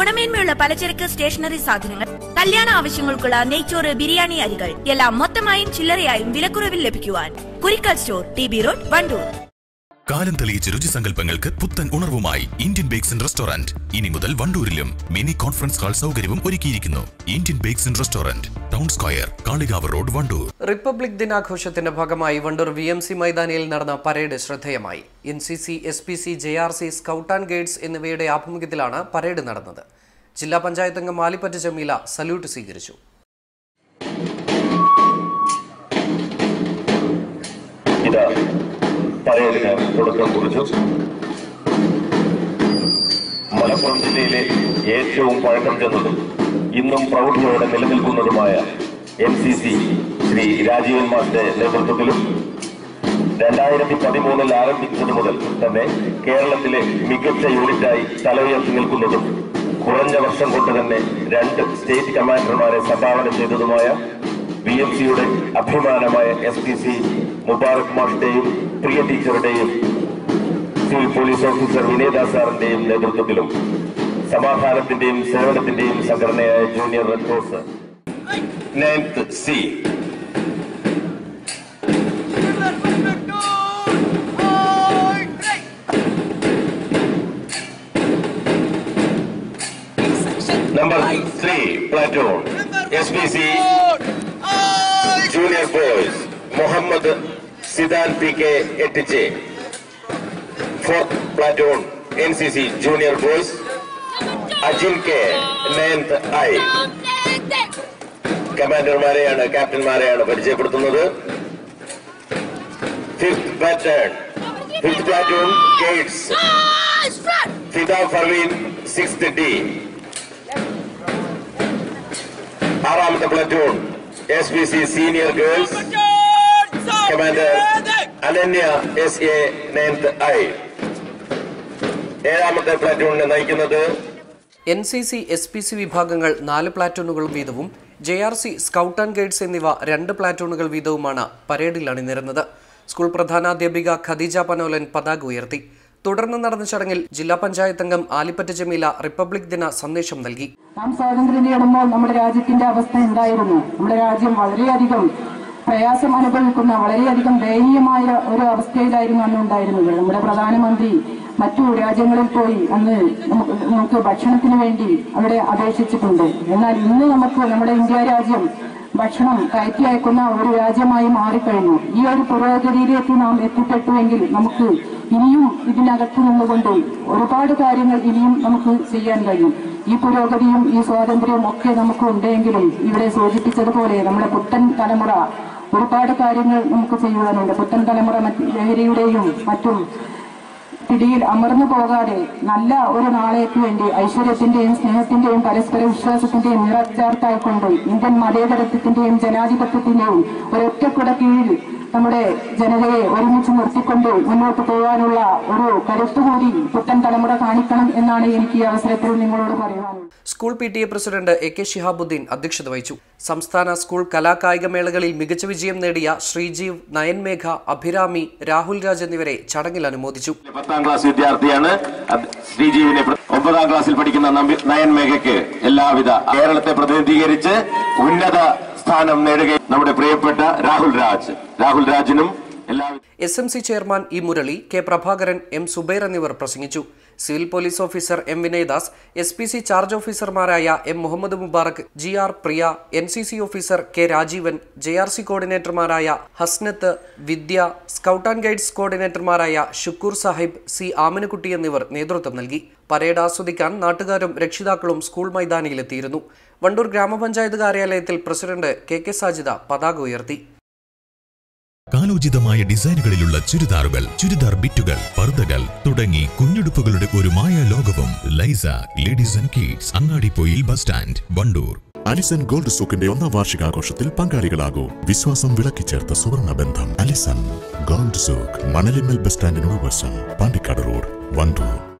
ഗുണമേന്മയുള്ള പലചരക്ക് സ്റ്റേഷനറി സാധനങ്ങൾ കല്യാണ ആവശ്യങ്ങൾക്കുള്ള നെയ്ച്ചോറ് ബിരിയാണി അരികൾ എല്ലാം മൊത്തമായും ചില്ലറയായും വിലക്കുറവിൽ ലഭിക്കുവാൻ Kurikkal store T B road Wandoor കാലം തെളിയിച്ച രുചിസങ്കല്പങ്ങൾക്ക് പുത്തൻ ഉണർവുമായി ഇന്ത്യൻ ബേക്സ് ആൻഡ് റെസ്റ്റോറന്റ് ഇനി മുതൽ വണ്ടൂരിലും മിനി കോൺഫറൻസ് ഹാൾ സൗകര്യവും ഒരുക്കിയിരിക്കുന്നു Indian bakes and restaurant town square Kalikavu road Wandoor republic ദിനാഘോഷത്തിന്റെ ഭാഗമായി വണ്ടൂർ വി എം സി മൈതാനിയിൽ നടന്ന പരേഡ് ശ്രദ്ധേയമായി N C C S P C J R C scout and guides എന്നിവയുടെ ആഭിമുഖ്യത്തിലാണ് പരേഡ് നടന്നത് ജില്ലാ പഞ്ചായത്ത് അംഗം മാലിപ്പറ്റ ജമീല സല്യൂട്ട് സ്വീകരിച്ചു ഇത് പരേഡിന് തുടക്കം കുറിച്ചു മലപ്പുറം ജില്ലയിലെ ഏറ്റവും പഴക്കം ചെന്നതും ഇന്നും പ്രൗഢിയോടെ നിലനിൽക്കുന്നതുമായ N C C Sri Rajeevan master നേതൃത്വത്തിലും രണ്ടായിരത്തി പതിമൂന്നിൽ ആരംഭിച്ചത് മുതൽ തന്നെ കേരളത്തിലെ മികച്ച യൂണിറ്റായി തലയുയർത്തി നിൽക്കുന്നതും കുറഞ്ഞ വർഷം കൊണ്ട് തന്നെ രണ്ട് സ്റ്റേറ്റ് കമാൻഡർമാരെ സംഭാവന ചെയ്തതുമായ ബി എം സിയുടെ അഭിമാനമായ എസ് പി സി മുബാറക് മാഷിന്റെയും പ്രിയ ടീച്ചറുടെയും സിവിൽ പോലീസ് ഓഫീസർ വിനേദ സാറിന്റെയും നേതൃത്വത്തിലും സമാധാനത്തിന്റെയും സേവനത്തിന്റെയും സംഘടനയായ junior red cross ninth C number three platoon S P C junior boys Muhammad Sidan P K എട്ടിച്ച് fourth platoon N C C junior boys Ajin K ninth I കമാൻഡർമാരെയാണ് ക്യാപ്റ്റന്മാരെയാണ് പരിചയപ്പെടുത്തുന്നത് fifth pattern fifth platoon guides Fida Farveen sixth D ആറാമത്തെ platoon S B C senior girls commander Ananya S A ninth I ഏഴാമത്തെ പ്ലാറ്റൂണിനെ നയിക്കുന്നത് N C C S P C വിഭാഗങ്ങൾ നാല് പ്ലാറ്റൂണുകൾ വീതവും J R C scout and guides എന്നിവ രണ്ട് പ്ലാറ്റൂണുകൾ വീതവുമാണ് പരേഡിൽ അണിനിരുന്നത് സ്കൂൾ പ്രധാനാധ്യാപിക ഖദീജ പനോലൻ പതാക ഉയർത്തി തുടർന്ന് നടന്ന ചടങ്ങിൽ ജില്ലാ പഞ്ചായത്ത് അംഗം ആലിപ്പറ്റ ജമീല റിപ്പബ്ലിക് ദിന സന്ദേശം നൽകി നാം സ്വാതന്ത്ര്യം നേടുമ്പോൾ നമ്മുടെ രാജ്യത്തിന്റെ അവസ്ഥ എന്തായിരുന്നു നമ്മുടെ രാജ്യം വളരെയധികം പ്രയാസം അനുഭവിക്കുന്ന വളരെയധികം ദയനീയമായ ഒരു അവസ്ഥയിലായിരുന്നു അന്ന് ഉണ്ടായിരുന്നത് നമ്മുടെ പ്രധാനമന്ത്രി മറ്റു രാജ്യങ്ങളിൽ പോയി അന്ന് നമുക്ക് നമുക്ക് ഭക്ഷണത്തിന് വേണ്ടി അവിടെ അപേക്ഷിച്ചിട്ടുണ്ട് എന്നാൽ ഇന്ന് നമുക്ക് നമ്മുടെ ഇന്ത്യ രാജ്യം ഭക്ഷണം കയറ്റി അയക്കുന്ന ഒരു രാജ്യമായി മാറിക്കഴിഞ്ഞു ഈ ഒരു പുരോഗതിയിലേക്ക് നാം എത്തിപ്പെട്ടുവെങ്കിൽ നമുക്ക് ഇനിയും ഇതിനകത്ത് നിന്നുകൊണ്ട് ഒരുപാട് കാര്യങ്ങൾ ഇനിയും നമുക്ക് ചെയ്യാൻ കഴിയും ഈ പുരോഗതിയും ഈ സ്വാതന്ത്ര്യവും ഒക്കെ നമുക്ക് ഉണ്ടെങ്കിലും ഇവിടെ സൂചിപ്പിച്ചതുപോലെ നമ്മുടെ പുത്തൻ തലമുറ ഒരുപാട് കാര്യങ്ങൾ നമുക്ക് ചെയ്യുവാനുണ്ട് പുത്തൻ തലമുറ മറ്റ് ലഹരിയുടെയും മറ്റും പിടിയിൽ അമർന്നു പോകാതെ നല്ല ഒരു നാളേക്ക് വേണ്ടി ഐശ്വര്യത്തിന്റെയും സ്നേഹത്തിന്റെയും പരസ്പര വിശ്വാസത്തിന്റെയും നിറച്ചാർത്തായിക്കൊണ്ട് ഇന്ത്യൻ മതേതരത്വത്തിന്റെയും ജനാധിപത്യത്തിന്റെയും ഒരൊറ്റക്കുട കീഴിൽ നമ്മുടെ ജനതയെ ഒരുമിച്ച് നിർത്തിക്കൊണ്ട് മുന്നോട്ട് പോകാനുള്ള ഒരു കരുത്തുകൂടി പുത്തൻ തലമുറ കാണിക്കണം എന്നാണ് എനിക്ക് ഈ അവസരത്തിൽ നിങ്ങളോട് പറയുവാനുള്ളത് school P T A president A K Shihabuddin അധ്യക്ഷത വഹിച്ചു സംസ്ഥാന സ്കൂൾ കലാകായിക മേളകളിൽ മികച്ച വിജയം നേടിയ ശ്രീജീവ് നയൻമേഘ അഭിരാമി രാഹുൽ രാജ് എന്നിവരെ ചടങ്ങിൽ അനുമോദിച്ചു പത്താം ക്ലാസ് വിദ്യാർത്ഥിയാണ് അത് ശ്രീജീവിനെ പ്ര- ഒമ്പതാം ക്ലാസ്സിൽ പഠിക്കുന്ന നമ്പി- നയൻ മേഘയ്ക്ക് എല്ലാവിധ കേരളത്തെ പ്രതിനിധീകരിച്ച് ഉന്നത സ്ഥാനം നേടുകയും നമ്മുടെ പ്രിയപ്പെട്ട രാഹുൽ രാജ് രാഹുൽ രാജിനും എല്ലാവിധ S M C chairman E Murali K Prabhakaran M Zubair എന്നിവർ പ്രസംഗിച്ചു civil police officer M Vinayadas S P C charge ഓഫീസർമാരായ M Muhammad Mubarak G R Priya N C C officer K Rajeevan J R C കോർഡിനേറ്റർമാരായ Hasnath Vidya scout and guides കോർഡിനേറ്റർമാരായ ഷുക്കൂർ സാഹിബ് സി ആമിനുകുട്ടി എന്നിവർ നേതൃത്വം നൽകി പരേഡ് ആസ്വദിക്കാൻ നാട്ടുകാരും രക്ഷിതാക്കളും സ്കൂൾ മൈതാനിയിലെത്തിയിരുന്നു വണ്ടൂർ ഗ്രാമപഞ്ചായത്ത് കാര്യാലയത്തിൽ പ്രസിഡന്റ് കെ കെ സാജിദ പതാക ഉയർത്തി കാലോചിതമായ ഡിസൈനുകളിലുള്ള ചുരിദാറുകൾ ചുരിദാർ ബിറ്റുകൾ പർദ്ദകൾ തുടങ്ങി കുഞ്ഞുടുപ്പുകളുടെ ഒരു മായ ലോകവും Laisa ladies and kids Angadipoyil bus stand Wandoor Alison gold സൂക്കിന്റെ ഒന്നാം വാർഷികാഘോഷത്തിൽ പങ്കാളികളാകൂ വിശ്വാസം വിളക്കിച്ചേർത്ത സുവർണ ബന്ധം Alison gold souk Manalimal bus സ്റ്റാൻഡിനോട് വശം പാണ്ടിക്കാട് റോഡ് വണ്ടൂർ